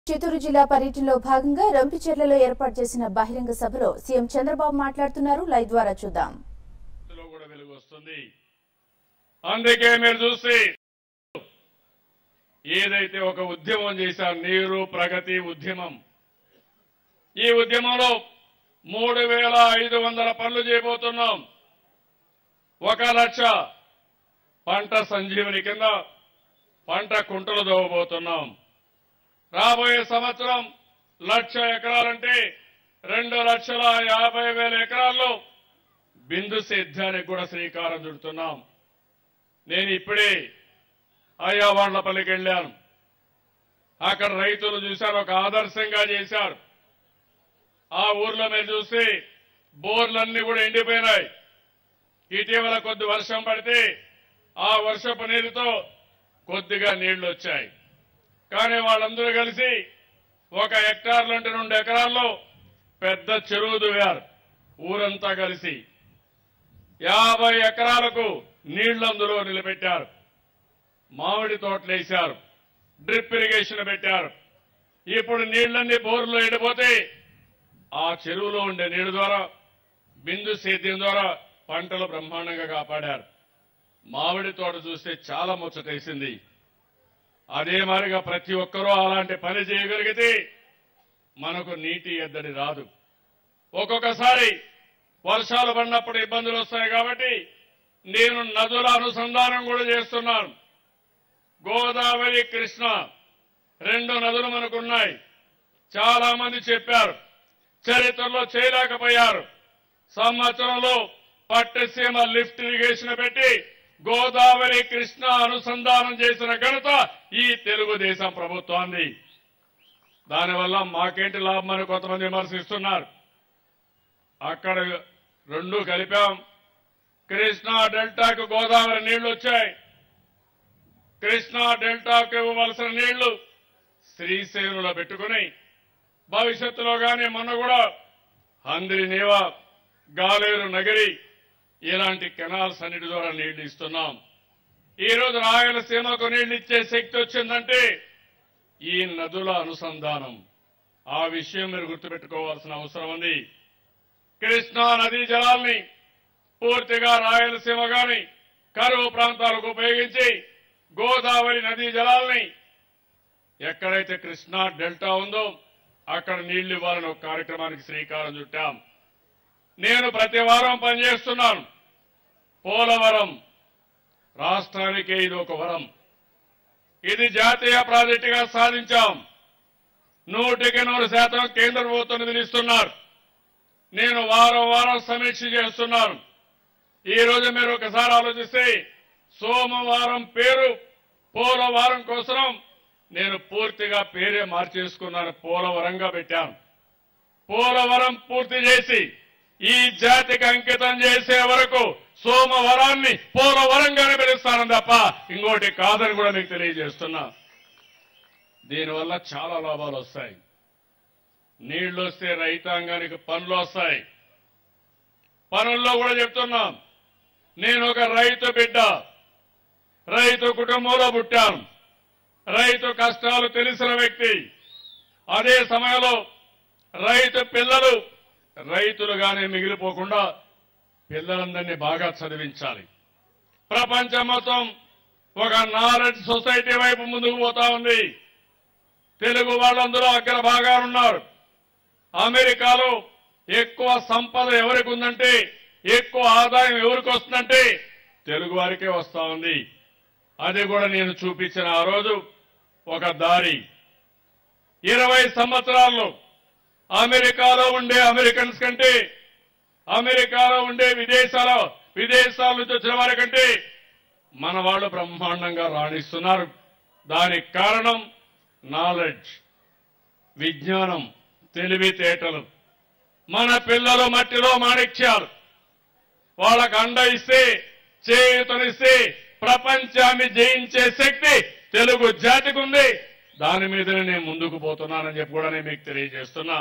చిత్తూరు జిల్లా పర్యటనలో భాగంగా రంపిచెర్లలో ఏర్పాటు చేసిన బహిరంగ సభలో సీఎం చంద్రబాబు మాట్లాడుతున్నారు లైవ్ ద్వారా చూద్దాం లో కూడా వెలుగు వస్తుంది అందుకే మీరు చూస్తే ఏదైతే ఒక ఉద్యమం చేశారు నీరు ప్రగతి ఉద్యమం ఈ ఉద్యమంలో మూడు వేల ఐదు వందల పనులు చేయబోతున్నాం ఒక లక్ష పంట సంజీవని కింద పంట కుంటలు దోవబోతున్నాం రాబోయే సంవత్సరం లక్ష ఎకరాలంటే రెండు లక్షల యాభై వేల ఎకరాల్లో బిందు సేద్యానికి కూడా శ్రీకారం చుడుతున్నాం నేను ఇప్పుడే అయ్యావాళ్లపల్లికి వెళ్ళాను అక్కడ రైతులు చూశారు ఒక ఆదర్శంగా చేశారు ఆ ఊర్లో మీరు చూస్తే బోర్లన్నీ కూడా ఎండిపోయినాయి ఇటీవల కొద్ది వర్షం పడితే ఆ వర్షపు నీరుతో కొద్దిగా నీళ్లు వచ్చాయి కానీ వాళ్ళందరూ కలిసి ఒక హెక్టార్ నుండి రెండు ఎకరాల్లో పెద్ద చెరువు దువ్వారు ఊరంతా కలిసి యాభై ఎకరాలకు నీళ్లు అందులో నిలబెట్టారు మామిడి తోటలు వేశారు డ్రిప్ ఇరిగేషన్ పెట్టారు ఇప్పుడు నీళ్లన్నీ బోర్లో ఎండిపోతే ఆ చెరువులో ఉండే నీళ్ల ద్వారా బిందు సేద్యం ద్వారా పంటలు బ్రహ్మాండంగా కాపాడారు మామిడి తోట చూస్తే చాలా ముచ్చటేసింది అదే మాదిరిగా ప్రతి ఒక్కరూ అలాంటి పని చేయగలిగితే మనకు నీటి ఎద్దడి రాదు ఒక్కొక్కసారి వర్షాలు పడినప్పుడు ఇబ్బందులు వస్తాయి కాబట్టి నేను నదుల అనుసంధానం కూడా చేస్తున్నాను గోదావరి కృష్ణ రెండు నదులు మనకున్నాయి చాలా మంది చెప్పారు చరిత్రలో చేయలేకపోయారు సంవత్సరంలో పట్టసీమ లిఫ్ట్ ఇరిగేషన్ పెట్టి గోదావరి కృష్ణ అనుసంధానం చేసిన ఘనత ఈ తెలుగుదేశం ప్రభుత్వాన్ని దానివల్ల మాకేంటి లాభం అని కొంతమంది విమర్శిస్తున్నారు అక్కడ రెండు కలిపాం కృష్ణా డెల్టాకు గోదావరి నీళ్లు వచ్చాయి కృష్ణా డెల్టాకు ఇవ్వవలసిన నీళ్లు శ్రీశైలంలో పెట్టుకుని భవిష్యత్తులో గాని మొన్న కూడా హంద్రి నీవ గాలేరు నగరి ఇలాంటి కెనాల్స్ అన్నిటి ద్వారా నీళ్లు ఇస్తున్నాం ఈ రోజు రాయలసీమకు నీళ్లు ఇచ్చే శక్తి వచ్చిందంటే ఈ నదుల అనుసంధానం ఆ విషయం మీరు గుర్తుపెట్టుకోవాల్సిన అవసరం ఉంది కృష్ణా నదీ జలాల్ని పూర్తిగా రాయలసీమ గాని కరువు ప్రాంతాలకు ఉపయోగించి గోదావరి నదీ జలాల్ని ఎక్కడైతే కృష్ణా డెల్టా ఉందో అక్కడ నీళ్లు ఇవ్వాలని ఒక కార్యక్రమానికి శ్రీకారం చుట్టాం నేను ప్రతి వారం పనిచేస్తున్నాను పోలవరం రాష్ట్రానికి ఇది ఒక వరం ఇది జాతీయ ప్రాజెక్టుగా సాధించాం నూటికి నూరు శాతం కేంద్ర ప్రభుత్వం నిధులు ఇస్తున్నారు నేను వారం వారం సమీక్ష చేస్తున్నాను ఈ రోజు మీరు ఒకసారి ఆలోచిస్తే సోమవారం పేరు పోలవరం కోసం నేను పూర్తిగా పేరే మార్చేసుకున్నాను పోలవరంగా పెట్టాను పోలవరం పూర్తి చేసి ఈ జాతికి అంకితం చేసే వరకు సోమవరాన్ని పోలవరంగానే పిలుస్తాను తప్ప ఇంకోటి కాదని కూడా మీకు తెలియజేస్తున్నా దీనివల్ల చాలా లాభాలు వస్తాయి నీళ్లు వస్తే రైతాంగానికి పనులు వస్తాయి పనుల్లో కూడా చెప్తున్నాం నేను ఒక రైతు బిడ్డ రైతు కుటుంబంలో పుట్టాను రైతు కష్టాలు తెలిసిన వ్యక్తి అదే సమయంలో రైతు పిల్లలు రైతులుగానే మిగిలిపోకుండా పిల్లలందరినీ బాగా చదివించాలి ప్రపంచం మొత్తం ఒక నాలెడ్జ్ సొసైటీ వైపు ముందుకు పోతా ఉంది తెలుగు వాళ్ళందరూ అగ్ర బాగా ఉన్నారు అమెరికాలో ఎక్కువ సంపద ఎవరికి ఉందంటే ఎక్కువ ఆదాయం ఎవరికి వస్తుందంటే తెలుగు వారికే వస్తా ఉంది అది కూడా నేను చూపించిన ఆ రోజు ఒక దారి ఇరవై సంవత్సరాల్లో అమెరికాలో ఉండే అమెరికన్స్ కంటే అమెరికాలో ఉండే విదేశాల విదేశాల నుంచి వచ్చిన వారి కంటే మన వాళ్ళు బ్రహ్మాండంగా రాణిస్తున్నారు దానికి కారణం నాలెడ్జ్ విజ్ఞానం తెలివితేటలు మన పిల్లలు మట్టిలో మాణిక్యాలు వాళ్ళకు అండ ఇస్తే చేయుతనిస్తే ప్రపంచాన్ని జయించే శక్తి తెలుగు జాతికి ఉంది దాని మీదనే నేను ముందుకు పోతున్నానని చెప్పి కూడా నేను మీకు తెలియజేస్తున్నా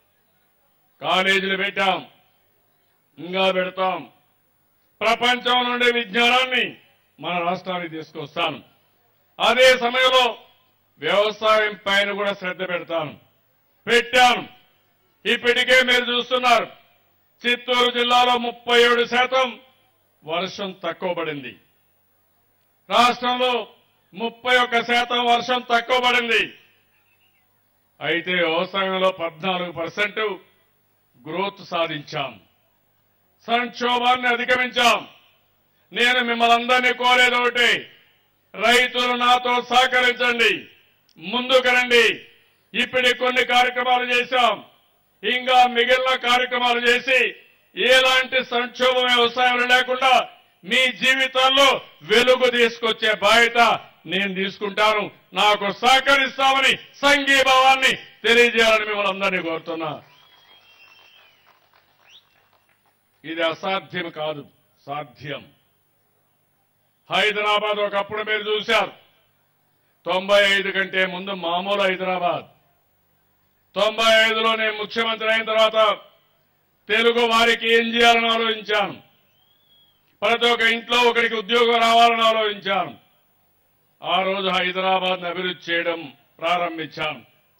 కాలేజీలు పెట్టాం ఇంకా పెడతాం ప్రపంచం నుండి విజ్ఞానాన్ని మన రాష్ట్రానికి తీసుకొస్తాను అదే సమయంలో వ్యవసాయం పైన కూడా శ్రద్ధ పెడతాను పెట్టాను ఇప్పటికే మీరు చూస్తున్నారు చిత్తూరు జిల్లాలో ముప్పై ఏడు శాతం వర్షం తక్కువ పడింది రాష్ట్రంలో ముప్పై ఒక్క శాతం వర్షం తక్కువ పడింది అయితే వ్యవసాయంలో పద్నాలుగు పర్సెంట్ గ్రోత్ సాధించాం సంక్షోభాన్ని అధిగమించాం నేను మిమ్మల్ని అందరినీ కోరేది ఒకటి రైతులు నాతో సహకరించండి ముందుకు రండి ఇప్పటి కొన్ని కార్యక్రమాలు చేశాం ఇంకా మిగిలిన కార్యక్రమాలు చేసి ఎలాంటి సంక్షోభం వ్యవసాయంలో లేకుండా మీ జీవితాల్లో వెలుగు తీసుకొచ్చే బాధ్యత నేను తీసుకుంటాను నాకు సహకరిస్తామని సంఘీభావాన్ని తెలియజేయాలని మిమ్మల్ని అందరినీ కోరుతున్నా ఇది అసాధ్యం కాదు సాధ్యం హైదరాబాద్ ఒకప్పుడు మీరు చూశారు తొంభై ఐదు కంటే ముందు మామూలు హైదరాబాద్ తొంభై ఐదులో నేను ముఖ్యమంత్రి అయిన తర్వాత తెలుగు వారికి ఏం చేయాలని ఆలోచించాను ప్రతి ఒక్క ఇంట్లో ఒకరికి ఉద్యోగం రావాలని ఆలోచించాను ఆ రోజు హైదరాబాద్ అభివృద్ధి చేయడం ప్రారంభించాను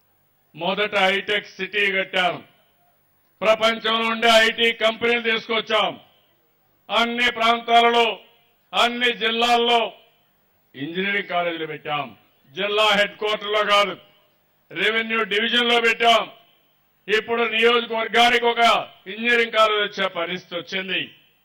మొదట హైటెక్ సిటీ కట్టాను ప్రపంచంలో ఉండే ఐటీ కంపెనీలు తీసుకొచ్చాం అన్ని ప్రాంతాలలో అన్ని జిల్లాల్లో ఇంజనీరింగ్ కాలేజీలు పెట్టాం జిల్లా హెడ్ క్వార్టర్లో కాదు రెవెన్యూ డివిజన్ లో పెట్టాం ఇప్పుడు నియోజకవర్గానికి ఒక ఇంజనీరింగ్ కాలేజ్ వచ్చే పరిస్థితి వచ్చింది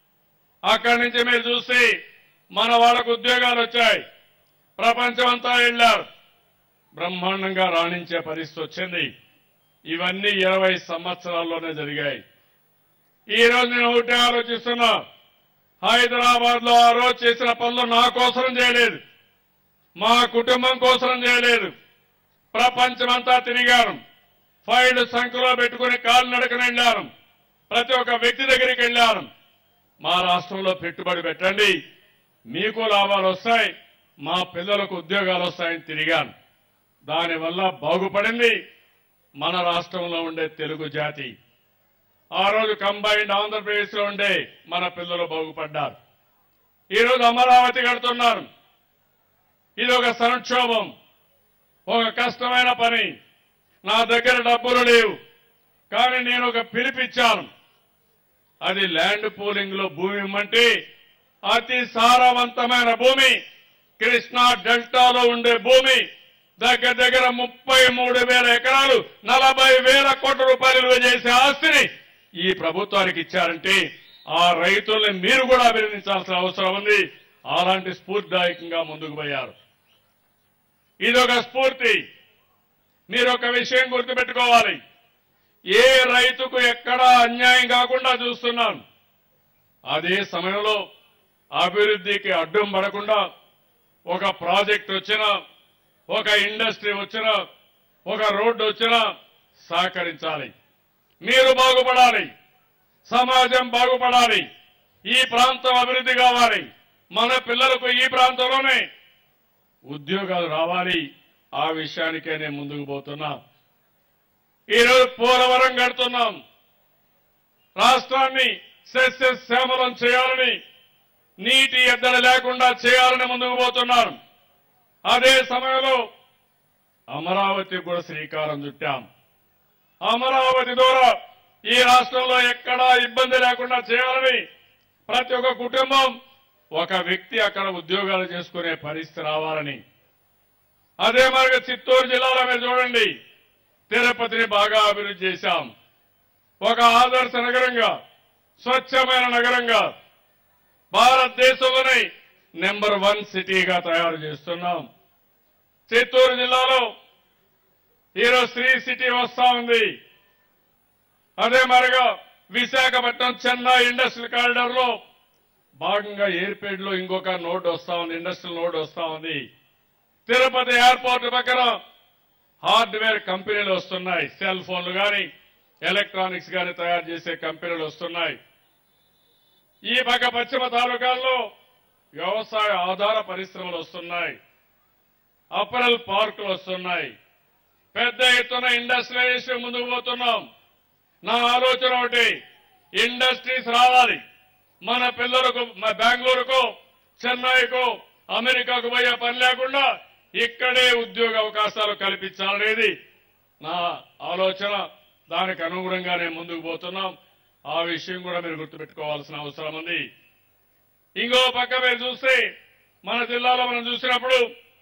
అక్కడి నుంచి మీరు చూస్తే మన వాళ్ళకు ఉద్యోగాలు వచ్చాయి ప్రపంచం అంతా వెళ్ళారు బ్రహ్మాండంగా రాణించే పరిస్థితి వచ్చింది ఇవన్నీ ఇరవై సంవత్సరాల్లోనే జరిగాయి ఈ రోజు నేను ఒకటే ఆలోచిస్తున్నా హైదరాబాద్ లో ఆ రోజు చేసిన పనులు నా కోసరం చేయలేదు మా కుటుంబం కోసరం చేయలేదు ప్రపంచమంతా తిరిగాను ఫైల్ సంఖ్యలో పెట్టుకుని కాలు నడకని వెళ్ళాను ప్రతి ఒక్క వ్యక్తి దగ్గరికి వెళ్ళాను మా రాష్ట్రంలో పెట్టుబడి పెట్టండి మీకు లాభాలు వస్తాయి మా పిల్లలకు ఉద్యోగాలు వస్తాయని తిరిగాను దానివల్ల బాగుపడింది మన రాష్ట్రంలో ఉండే తెలుగు జాతి ఆ రోజు కంబైన్డ్ ఆంధ్రప్రదేశ్ లో ఉండే మన పిల్లలు బాగుపడ్డారు ఈ రోజు అమరావతి కడుతున్నారు ఇది ఒక సంక్షోభం ఒక కష్టమైన పని నా దగ్గర డబ్బులు లేవు కానీ నేను ఒక పిలిపిచ్చాను అది ల్యాండ్ పూలింగ్ లో భూమి ఇమ్మంటే అతి సారవంతమైన భూమి కృష్ణా డెల్టాలో ఉండే భూమి దగ్గర దగ్గర ముప్పై మూడు వేల ఎకరాలు నలభై వేల కోట్ల రూపాయలు విలువ చేసే ఆస్తిని ఈ ప్రభుత్వానికి ఇచ్చారంటే ఆ రైతుల్ని మీరు కూడా అభినందించాల్సిన అవసరం ఉంది అలాంటి స్ఫూర్తిదాయకంగా ముందుకు పోయారు ఇదొక స్ఫూర్తి మీరు ఒక విషయం గుర్తుపెట్టుకోవాలి ఏ రైతుకు ఎక్కడా అన్యాయం కాకుండా చూస్తున్నాను అదే సమయంలో అభివృద్ధికి అడ్డం పడకుండా ఒక ప్రాజెక్ట్ వచ్చినా ఒక ఇండస్ట్రీ వచ్చినా ఒక రోడ్డు వచ్చినా సహకరించాలి మీరు బాగుపడాలి సమాజం బాగుపడాలి ఈ ప్రాంతం అభివృద్ధి కావాలి మన పిల్లలకు ఈ ప్రాంతంలోనే ఉద్యోగాలు రావాలి ఆ విషయానికే నేను ముందుకు పోతున్నా ఈరోజు పోలవరం కడుతున్నాం రాష్ట్రాన్ని సస్యశ్యామలం చేయాలని నీటి ఎద్దడి లేకుండా చేయాలని ముందుకు పోతున్నారు అదే సమయంలో అమరావతి కూడా శ్రీకారం చుట్టాం అమరావతి ద్వారా ఈ రాష్ట్రంలో ఎక్కడా ఇబ్బంది లేకుండా చేయాలని ప్రతి ఒక్క కుటుంబం ఒక వ్యక్తి అక్కడ ఉద్యోగాలు చేసుకునే పరిస్థితి రావాలని అదే మరి చిత్తూరు జిల్లాలో మీరు చూడండి తిరుపతిని బాగా అభివృద్ధి చేశాం ఒక ఆదర్శ నగరంగా స్వచ్ఛమైన నగరంగా భారతదేశంలోనే నెంబర్ వన్ సిటీగా తయారు చేస్తున్నాం చిత్తూరు జిల్లాలో ఈరోజు శ్రీ సిటీ వస్తా ఉంది అదే మరిగా విశాఖపట్నం చెన్నై ఇండస్ట్రియల్ కారిడార్ లో భాగంగా ఎయిర్పేట్ లో ఇంకొక నోడ్ వస్తా ఉంది ఇండస్ట్రియల్ నోడ్ వస్తా ఉంది తిరుపతి ఎయిర్పోర్ట్ పక్కన హార్డ్వేర్ కంపెనీలు వస్తున్నాయి సెల్ ఫోన్లు కానీ ఎలక్ట్రానిక్స్ కానీ తయారు చేసే కంపెనీలు వస్తున్నాయి ఈ పక్క పశ్చిమ తాలూకాల్లో వ్యవసాయ ఆధార పరిశ్రమలు వస్తున్నాయి అపరల్ పార్కులు వస్తున్నాయి పెద్ద ఎత్తున ఇండస్ట్రియలైజేషన్ ముందుకు పోతున్నాం నా ఆలోచన ఒకటి ఇండస్ట్రీస్ రావాలి మన పిల్లలకు మన బెంగళూరుకు చెన్నైకు అమెరికాకు పోయే పని లేకుండా ఇక్కడే ఉద్యోగ అవకాశాలు కల్పించాలనేది నా ఆలోచన దానికి అనుగుణంగా నేను ముందుకు పోతున్నాం ఆ విషయం కూడా మీరు గుర్తుపెట్టుకోవాల్సిన అవసరం ఉంది ఇంకో పక్క మీరు చూస్తే మన జిల్లాలో మనం చూసినప్పుడు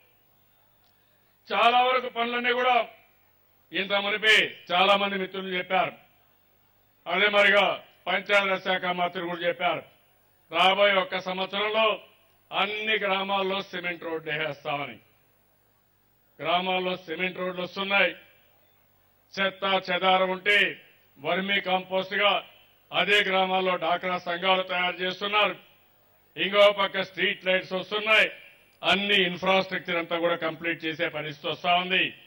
చాలా వరకు పనులన్నీ కూడా ఇంత మునిపే చాలా మంది మిత్రులు చెప్పారు అదే మరిగా పంచాయతీరాజ్ శాఖ మంత్రి కూడా చెప్పారు రాబోయే ఒక్క సంవత్సరంలో అన్ని గ్రామాల్లో సిమెంట్ రోడ్లు వేసేస్తామని గ్రామాల్లో సిమెంట్ రోడ్లు వస్తున్నాయి చెత్త చెదారం ఉంటే వర్మీ కాంపోస్ట్ గా అదే గ్రామాల్లో డాక్రా సంఘాలు తయారు చేస్తున్నారు ఇంకో పక్క స్ట్రీట్ లైట్స్ వస్తున్నాయి అన్ని ఇన్ఫ్రాస్ట్రక్చర్ అంతా కూడా కంప్లీట్ చేసే పరిస్థితి వస్తా ఉంది